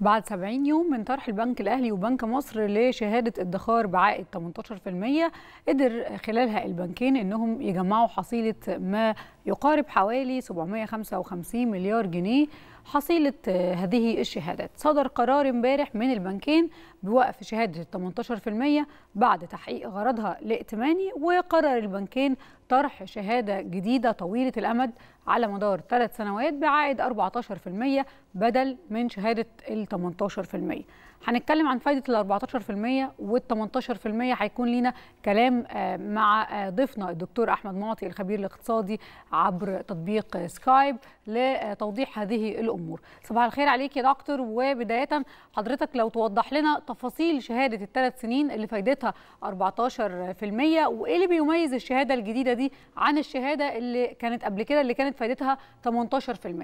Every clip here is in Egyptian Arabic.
بعد 70 يوم من طرح البنك الأهلي وبنك مصر لشهادة ادخار بعائد 18% قدر خلالها البنكين أنهم يجمعوا حصيلة ما يقارب حوالي 755 مليار جنيه حصيلة هذه الشهادات صدر قرار امبارح من البنكين بوقف شهادة 18% بعد تحقيق غرضها الائتماني وقرر البنكين طرح شهادة جديدة طويلة الأمد على مدار ثلاث سنوات بعائد 14% بدل من شهادة ال 18% هنتكلم عن فايدة ال 14% وال 18% هيكون لينا كلام مع ضيفنا الدكتور أحمد معطي الخبير الاقتصادي عبر تطبيق سكايب لتوضيح هذه الأمور صباح الخير عليك يا دكتور وبداية حضرتك لو توضح لنا تفاصيل شهادة الثلاث سنين اللي فايدتها 14% وإيه اللي بيميز الشهادة الجديدة دي عن الشهادة اللي كانت قبل كده اللي كانت فايدتها 18%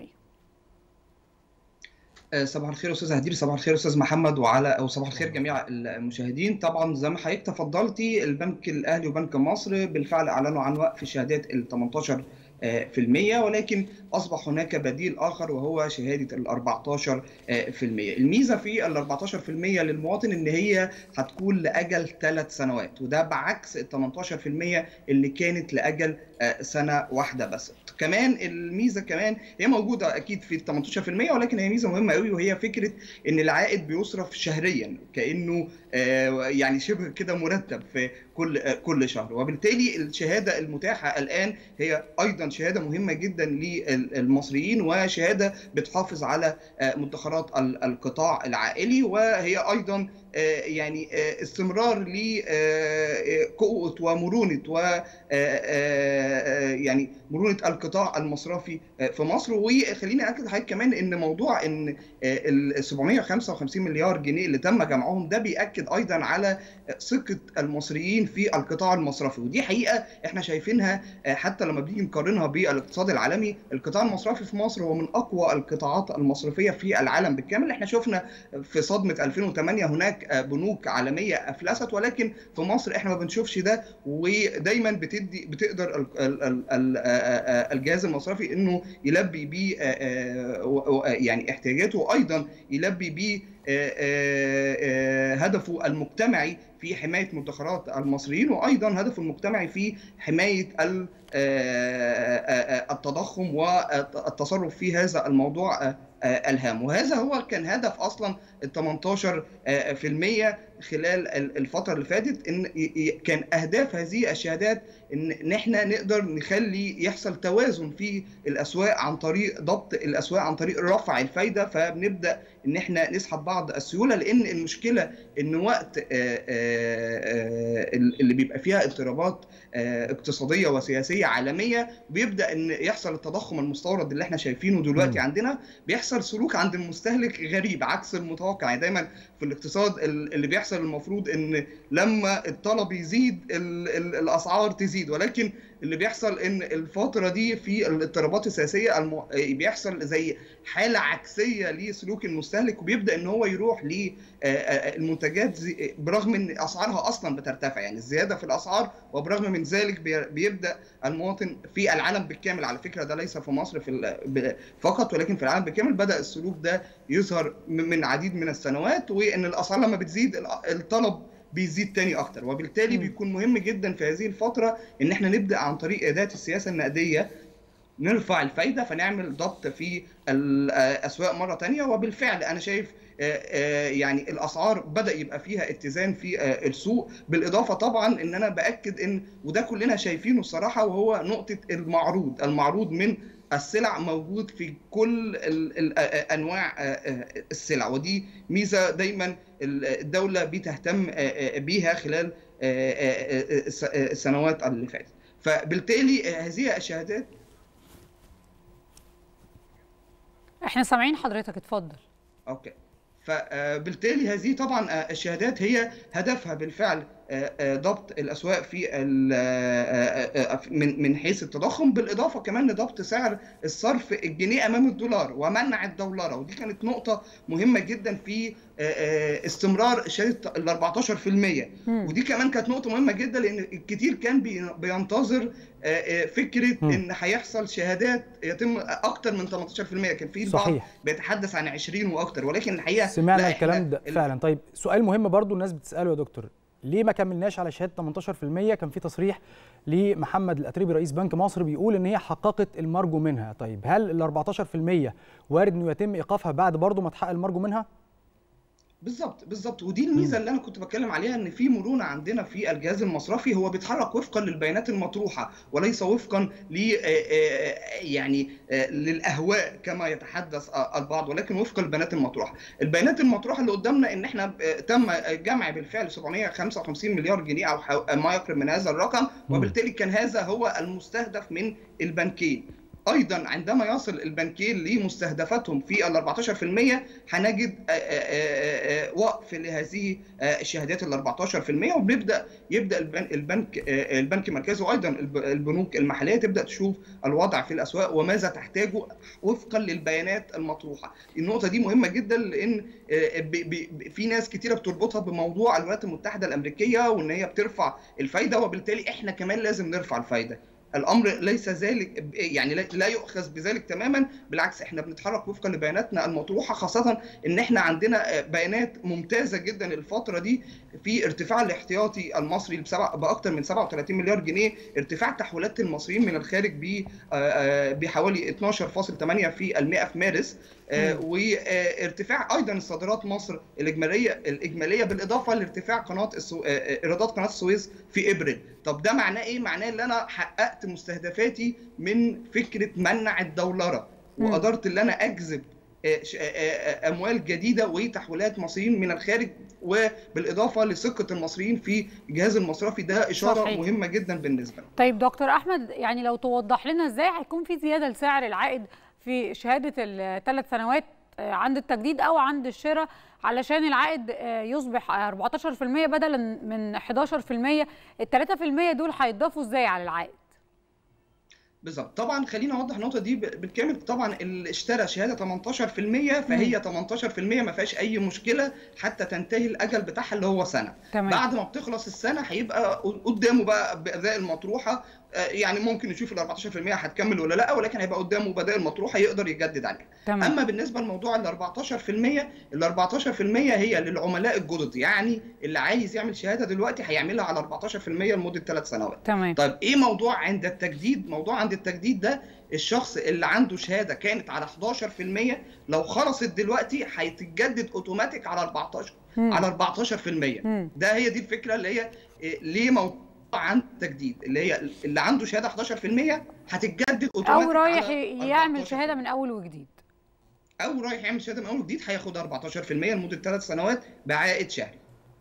صباح الخير استاذ هدير صباح الخير استاذ محمد وعلى او صباح الخير جميع المشاهدين طبعا زي ما حضرتك تفضلتي البنك الاهلي وبنك مصر بالفعل اعلنوا عن وقف شهادات ال 18 في المية ولكن أصبح هناك بديل آخر وهو شهادة ال 14 في المية الميزة في ال 14 في المية للمواطن إن هي هتكون لأجل ثلاث سنوات وده بعكس ال 18 في المية اللي كانت لأجل سنة واحدة بس كمان الميزة كمان هي موجودة أكيد في ال 18 في المية ولكن هي ميزة مهمة قوي وهي فكرة إن العائد بيصرف شهريا كأنه يعني شبه كده مرتب في كل كل شهر وبالتالي الشهاده المتاحه الان هي ايضا شهاده مهمه جدا للمصريين وشهاده بتحافظ على مدخرات القطاع العائلي وهي ايضا يعني استمرار لقوه ومرونه و يعني مرونه القطاع المصرفي في مصر وخليني اكد حضرتك كمان ان موضوع ان ال 755 مليار جنيه اللي تم جمعهم ده بياكد ايضا على ثقه المصريين في القطاع المصرفي ودي حقيقه احنا شايفينها حتى لما بنيجي نقارنها بالاقتصاد العالمي القطاع المصرفي في مصر هو من اقوى القطاعات المصرفيه في العالم بالكامل احنا شفنا في صدمه 2008 هناك بنوك عالميه افلست ولكن في مصر احنا ما بنشوفش ده ودايما بتدي بتقدر الجهاز المصرفي انه يلبي بيه يعني احتياجاته وايضا يلبي بيه هدفه المجتمعي في حمايه مدخرات المصريين وايضا هدفه المجتمعي في حمايه التضخم والتصرف في هذا الموضوع الهام وهذا هو كان هدف اصلا ال 18% خلال الفتره اللي فاتت ان كان اهداف هذه الشهادات ان احنا نقدر نخلي يحصل توازن في الاسواق عن طريق ضبط الاسواق عن طريق رفع الفايده فبنبدا ان احنا نسحب بعض السيوله لان المشكله ان وقت اللي بيبقى فيها اضطرابات اقتصاديه وسياسيه عالميه بيبدا ان يحصل التضخم المستورد اللي احنا شايفينه دلوقتي عندنا بيحصل سلوك عند المستهلك غريب عكس المتوقع يعني دايما في الاقتصاد اللي بيحصل المفروض ان لما الطلب يزيد الاسعار تزيد ولكن اللي بيحصل ان الفتره دي في الاضطرابات السياسيه الم... بيحصل زي حاله عكسيه لسلوك المستهلك وبيبدا ان هو يروح للمنتجات برغم ان اسعارها اصلا بترتفع يعني الزياده في الاسعار وبرغم من ذلك بيبدا المواطن في العالم بالكامل على فكره ده ليس في مصر في فقط ولكن في العالم بالكامل بدا السلوك ده يظهر من عديد من السنوات وان الاسعار لما بتزيد الطلب بيزيد تاني اكتر وبالتالي م. بيكون مهم جدا في هذه الفتره ان احنا نبدا عن طريق اداه السياسه النقديه نرفع الفايده فنعمل ضبط في الاسواق مره تانية وبالفعل انا شايف يعني الاسعار بدا يبقى فيها اتزان في السوق بالاضافه طبعا ان انا باكد ان وده كلنا شايفينه الصراحه وهو نقطه المعروض المعروض من السلع موجود في كل انواع السلع ودي ميزه دايما الدوله بتهتم بيها خلال السنوات اللي فاتت فبالتالي هذه الشهادات احنا سامعين حضرتك اتفضل اوكي فبالتالي هذه طبعا الشهادات هي هدفها بالفعل ضبط الاسواق في من من حيث التضخم بالاضافه كمان لضبط سعر الصرف الجنيه امام الدولار ومنع الدولره ودي كانت نقطه مهمه جدا في استمرار شهاده ال 14% ودي كمان كانت نقطه مهمه جدا لان الكثير كان بينتظر فكره م. ان هيحصل شهادات يتم اكتر من 18% كان في البعض بيتحدث عن 20 واكتر ولكن الحقيقه سمعنا الكلام ده فعلا طيب سؤال مهم برضو الناس بتساله يا دكتور ليه ما كملناش على شهاده 18% كان في تصريح لمحمد الاتريبي رئيس بنك مصر بيقول ان هي حققت المرجو منها طيب هل ال 14% وارد انه يتم ايقافها بعد برضو ما تحقق المرجو منها بالظبط بالظبط ودي الميزه اللي انا كنت بتكلم عليها ان في مرونه عندنا في الجهاز المصرفي هو بيتحرك وفقا للبيانات المطروحه وليس وفقا ل يعني للاهواء كما يتحدث البعض ولكن وفقا للبيانات المطروحه البيانات المطروحه اللي قدامنا ان احنا تم جمع بالفعل 755 مليار جنيه او ما يقرب من هذا الرقم وبالتالي كان هذا هو المستهدف من البنكين ايضا عندما يصل البنكين لمستهدفاتهم في ال 14% هنجد وقف لهذه الشهادات ال 14% وبيبدا يبدا البنك البنك المركزي وايضا البنوك المحليه تبدا تشوف الوضع في الاسواق وماذا تحتاجه وفقا للبيانات المطروحه. النقطه دي مهمه جدا لان في ناس كتيره بتربطها بموضوع الولايات المتحده الامريكيه وان هي بترفع الفايده وبالتالي احنا كمان لازم نرفع الفايده. الامر ليس ذلك يعني لا يؤخذ بذلك تماما بالعكس احنا بنتحرك وفقا لبياناتنا المطروحه خاصه ان احنا عندنا بيانات ممتازه جدا الفتره دي في ارتفاع الاحتياطي المصري باكثر من 37 مليار جنيه ارتفاع تحويلات المصريين من الخارج بحوالي 12.8 في المئة في مارس وارتفاع ايضا الصادرات مصر الاجماليه الاجماليه بالاضافه لارتفاع قناه السو... ايرادات قناه السويس في ابريل طب ده معناه ايه معناه ان انا حققت مستهدفاتي من فكره منع الدولره وقدرت ان انا اجذب اموال جديده وتحويلات مصريين من الخارج وبالاضافه لثقه المصريين في الجهاز المصرفي ده اشاره صحيح. مهمه جدا بالنسبه لنا. طيب دكتور احمد يعني لو توضح لنا ازاي هيكون في زياده لسعر العائد في شهاده الثلاث سنوات عند التجديد او عند الشراء علشان العائد يصبح 14% بدلا من 11% ال 3% دول هيتضافوا ازاي على العائد؟ بالظبط طبعا خلينا اوضح النقطه دي بالكامل طبعا اللي اشترى شهاده 18% فهي 18% ما فيهاش اي مشكله حتى تنتهي الاجل بتاعها اللي هو سنه تمام. بعد ما بتخلص السنه هيبقى قدامه بقى بدائل مطروحه يعني ممكن نشوف ال 14% هتكمل ولا لا ولكن هيبقى قدامه بدائل مطروحه يقدر يجدد عليها تمام. اما بالنسبه لموضوع ال 14% ال 14% هي للعملاء الجدد يعني اللي عايز يعمل شهاده دلوقتي هيعملها على 14% لمده ثلاث سنوات تمام. طيب ايه موضوع عند التجديد موضوع عند التجديد ده الشخص اللي عنده شهاده كانت على 11% لو خلصت دلوقتي هيتجدد اوتوماتيك على 14 مم. على 14% مم. ده هي دي الفكره اللي هي ليه موضوع عن التجديد اللي هي اللي عنده شهاده 11% هتتجدد اوتوماتيك او رايح يعمل شهاده من اول وجديد او رايح يعمل شهاده من اول وجديد هياخد 14% لمده ثلاث سنوات بعائد شهري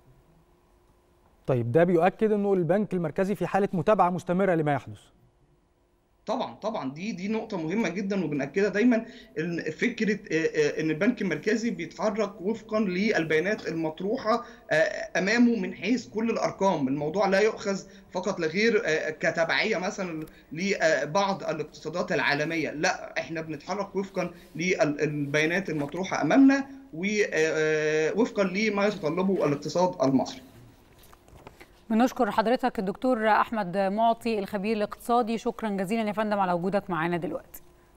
طيب ده بيؤكد انه البنك المركزي في حاله متابعه مستمره لما يحدث طبعا طبعا دي دي نقطة مهمة جدا وبنأكدها دايما ان فكرة ان البنك المركزي بيتحرك وفقا للبيانات المطروحة امامه من حيث كل الارقام، الموضوع لا يؤخذ فقط لغير كتبعية مثلا لبعض الاقتصادات العالمية، لا احنا بنتحرك وفقا للبيانات المطروحة امامنا ووفقا لما يتطلبه الاقتصاد المصري. بنشكر حضرتك الدكتور احمد معطي الخبير الاقتصادي شكرا جزيلا يا فندم على وجودك معانا دلوقتي